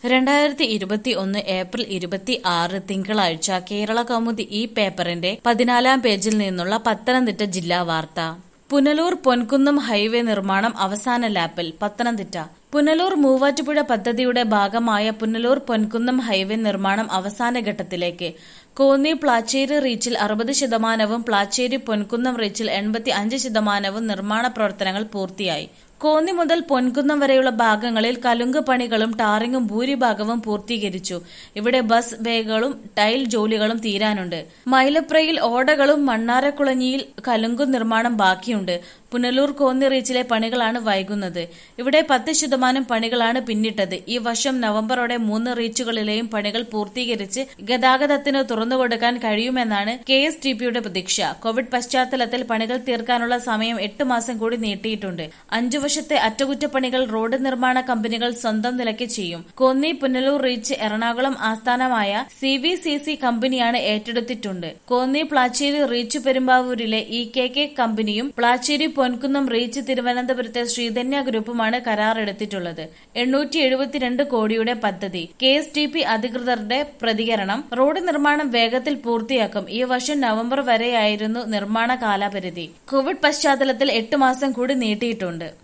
രണ്ടായിരത്തി ഇരുപത്തി ഒന്ന് ഏപ്രിൽ ഇരുപത്തി ആറ് തിങ്കളാഴ്ച കേരള കൗമുദി ഈ പേപ്പറിന്റെ പതിനാലാം പേജിൽ നിന്നുള്ള പത്തനംതിട്ട ജില്ലാ വാർത്ത പുനലൂർ പൊൻകുന്നം ഹൈവേ നിർമ്മാണം അവസാന ലാപ്പിൽ പത്തനംതിട്ട പുനലൂർ മൂവാറ്റുപുഴ പദ്ധതിയുടെ ഭാഗമായ പുനലൂർ പൊൻകുന്നം ഹൈവേ നിർമ്മാണം അവസാന ഘട്ടത്തിലേക്ക് കോന്നി പ്ലാച്ചേരി റീച്ചിൽ അറുപത് ശതമാനവും പ്ലാച്ചേരി പൊൻകുന്നം റീച്ചിൽ എൺപത്തി അഞ്ച് ശതമാനവും നിർമ്മാണ പ്രവർത്തനങ്ങൾ പൂർത്തിയായി കോന്നി മുതൽ പൊൻകുന്നം വരെയുള്ള ഭാഗങ്ങളിൽ കലുങ്ക് പണികളും ടാറിങ്ങും ഭൂരിഭാഗവും പൂർത്തീകരിച്ചു ഇവിടെ ബസ് ബേകളും ടൈൽ ജോലികളും തീരാനുണ്ട് മൈലപ്രയിൽ ഓടകളും മണ്ണാരക്കുളഞ്ഞിയിൽ കലുങ്കു നിർമ്മാണം ബാക്കിയുണ്ട് പുനലൂർ കോന്നി റീച്ചിലെ പണികളാണ് വൈകുന്നത് ഇവിടെ പത്ത് ശതമാനം പണികളാണ് പിന്നിട്ടത് ഈ വർഷം നവംബറോടെ മൂന്ന് റീച്ചുകളിലെയും പണികൾ പൂർത്തീകരിച്ച് ഗതാഗതത്തിന് തുറന്നുകൊടുക്കാൻ കഴിയുമെന്നാണ് കെ എസ് ടി പിയുടെ പ്രതീക്ഷ കോവിഡ് പശ്ചാത്തലത്തിൽ പണികൾ തീർക്കാനുള്ള സമയം എട്ട് മാസം കൂടി നീട്ടിയിട്ടുണ്ട് അഞ്ചു വർഷത്തെ അറ്റകുറ്റപ്പണികൾ റോഡ് നിർമ്മാണ കമ്പനികൾ സ്വന്തം നിലയ്ക്ക് ചെയ്യും കോന്നി പുനലൂർ റീച്ച് എറണാകുളം ആസ്ഥാനമായ സി വി സി സി കമ്പനിയാണ് ഏറ്റെടുത്തിട്ടുണ്ട് കോന്നി പ്ലാച്ചേരി റീച്ച് പെരുമ്പാവൂരിലെ ഇ കെ കെ കമ്പനിയും പ്ലാച്ചേരി പൊൻകുന്നം റീച്ച് തിരുവനന്തപുരത്തെ ശ്രീധന്യ ഗ്രൂപ്പുമാണ് കരാറെടുത്തിട്ടുള്ളത് എണ്ണൂറ്റി എഴുപത്തിരണ്ട് കോടിയുടെ പദ്ധതി കെ എസ് ടി പി അധികൃതരുടെ പ്രതികരണം റോഡ് നിർമ്മാണം വേഗത്തിൽ പൂർത്തിയാക്കും ഈ വർഷം നവംബർ വരെയായിരുന്നു നിർമ്മാണ കാലാപരിധി കോവിഡ് പശ്ചാത്തലത്തിൽ എട്ട് മാസം കൂടി നീട്ടിയിട്ടുണ്ട്